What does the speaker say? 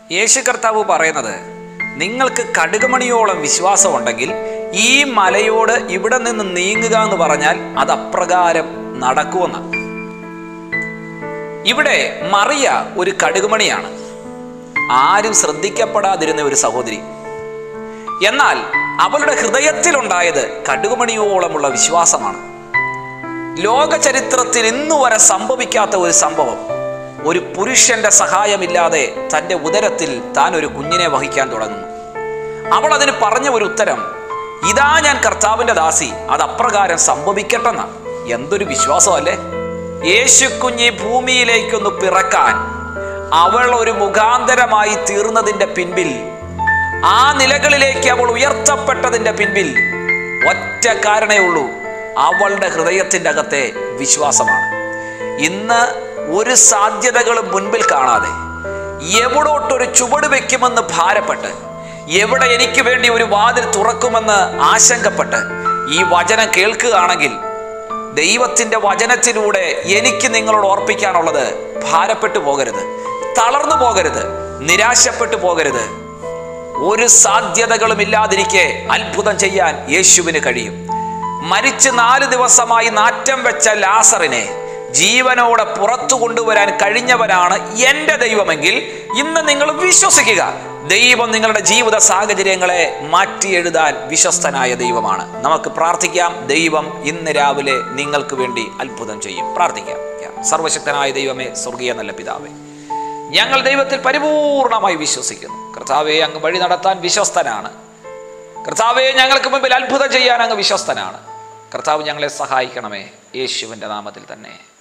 യേശു കർത്താവ് പറയുന്നത് നിങ്ങൾക്ക് കടുകുമണിയോളം വിശ്വാസമുണ്ടെങ്കിൽ ഈ മലയോട് ഇവിടെ നിന്ന് നീങ്ങുക എന്ന് പറഞ്ഞാൽ അത് അപ്രകാരം നടക്കുമെന്നാണ് ഇവിടെ മറിയ ഒരു കടുകുമണിയാണ് ആരും ശ്രദ്ധിക്കപ്പെടാതിരുന്ന ഒരു സഹോദരി എന്നാൽ അവളുടെ ഹൃദയത്തിലുണ്ടായത് കടുകുമണിയോളമുള്ള വിശ്വാസമാണ് ലോക ചരിത്രത്തിൽ ഇന്നു വരെ സംഭവിക്കാത്ത ഒരു സംഭവം ഒരു പുരുഷന്റെ സഹായമില്ലാതെ തൻ്റെ ഉദരത്തിൽ താൻ ഒരു കുഞ്ഞിനെ വഹിക്കാൻ തുടങ്ങുന്നു അവൾ അതിന് പറഞ്ഞ ഒരു ഉത്തരം ഇതാ ഞാൻ കർത്താവിൻ്റെ ദാസി അത് അപ്രകാരം സംഭവിക്കട്ടെന്ന എന്തൊരു വിശ്വാസമല്ലേ യേശു കുഞ്ഞി ഭൂമിയിലേക്കൊന്ന് പിറക്കാൻ അവൾ ഒരു മുഖാന്തരമായി തീർന്നതിൻ്റെ പിൻപിൽ ആ നിലകളിലേക്ക് അവൾ ഉയർത്തപ്പെട്ടതിൻ്റെ പിൻപിൽ ഒറ്റ കാരണേ ഉള്ളൂ അവളുടെ ഹൃദയത്തിൻ്റെ അകത്തെ വിശ്വാസമാണ് ഇന്ന് ഒരു സാധ്യതകളും മുൻപിൽ കാണാതെ എവിടോട്ടൊരു ചുവട് വെക്കുമെന്ന് ഭാരപ്പെട്ട് എവിടെ എനിക്ക് വേണ്ടി ഒരു വാതിൽ തുറക്കുമെന്ന് ആശങ്കപ്പെട്ട് ഈ വചനം കേൾക്കുകയാണെങ്കിൽ ദൈവത്തിൻ്റെ വചനത്തിലൂടെ എനിക്ക് നിങ്ങളോട് ഓർപ്പിക്കാനുള്ളത് ഭാരപ്പെട്ടു പോകരുത് തളർന്നു പോകരുത് നിരാശപ്പെട്ടു പോകരുത് ഒരു സാധ്യതകളും ഇല്ലാതിരിക്കെ അത്ഭുതം ചെയ്യാൻ യേശുവിന് കഴിയും മരിച്ച് നാല് ദിവസമായി നാറ്റം വെച്ച ലാസറിനെ ജീവനോടെ പുറത്തു കൊണ്ടുവരാൻ കഴിഞ്ഞവനാണ് എൻ്റെ ദൈവമെങ്കിൽ ഇന്ന് നിങ്ങൾ വിശ്വസിക്കുക ദൈവം നിങ്ങളുടെ ജീവിത സാഹചര്യങ്ങളെ മാറ്റി എഴുതാൻ വിശ്വസ്തനായ ദൈവമാണ് നമുക്ക് പ്രാർത്ഥിക്കാം ദൈവം ഇന്ന് രാവിലെ നിങ്ങൾക്ക് വേണ്ടി അത്ഭുതം ചെയ്യും പ്രാർത്ഥിക്കാം സർവശക്തനായ ദൈവമേ സ്വർഗീയ നല്ല പിതാവേ ഞങ്ങൾ ദൈവത്തിൽ പരിപൂർണമായി വിശ്വസിക്കുന്നു കർത്താവെ അങ്ങ് വഴി നടത്താൻ വിശ്വസ്തനാണ് കർത്താവെ ഞങ്ങൾക്ക് മുമ്പിൽ അത്ഭുതം ചെയ്യാൻ അങ്ങ് വിശ്വസ്തനാണ് കർത്താവ് ഞങ്ങളെ സഹായിക്കണമേ യേശുവിൻ്റെ നാമത്തിൽ തന്നെ